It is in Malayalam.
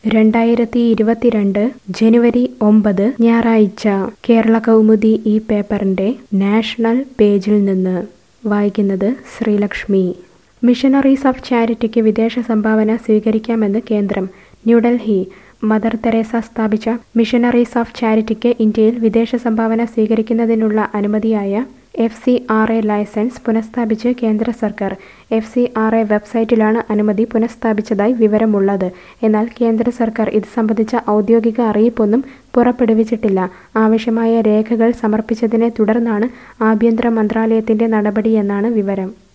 രണ്ടായിരത്തി ഇരുപത്തിരണ്ട് ജനുവരി ഒമ്പത് ഞായറാഴ്ച കേരള കൗമുദി ഈ പേപ്പറിന്റെ നാഷണൽ പേജിൽ നിന്ന് വായിക്കുന്നത് ശ്രീലക്ഷ്മി മിഷനറീസ് ഓഫ് ചാരിറ്റിക്ക് വിദേശ സംഭാവന സ്വീകരിക്കാമെന്ന് കേന്ദ്രം ന്യൂഡൽഹി മദർ തെരേസ സ്ഥാപിച്ച മിഷനറീസ് ഓഫ് ചാരിറ്റിക്ക് ഇന്ത്യയിൽ വിദേശ സംഭാവന സ്വീകരിക്കുന്നതിനുള്ള അനുമതിയായ F C R A licence പുനഃസ്ഥാപിച്ച് കേന്ദ്ര സർക്കാർ എഫ് സി ആർ എ വെബ്സൈറ്റിലാണ് അനുമതി പുനഃസ്ഥാപിച്ചതായി വിവരമുള്ളത് എന്നാൽ കേന്ദ്ര സർക്കാർ ഇത് സംബന്ധിച്ച ഔദ്യോഗിക അറിയിപ്പൊന്നും പുറപ്പെടുവിച്ചിട്ടില്ല ആവശ്യമായ രേഖകൾ സമർപ്പിച്ചതിനെ തുടർന്നാണ് ആഭ്യന്തര മന്ത്രാലയത്തിന്റെ നടപടിയെന്നാണ് വിവരം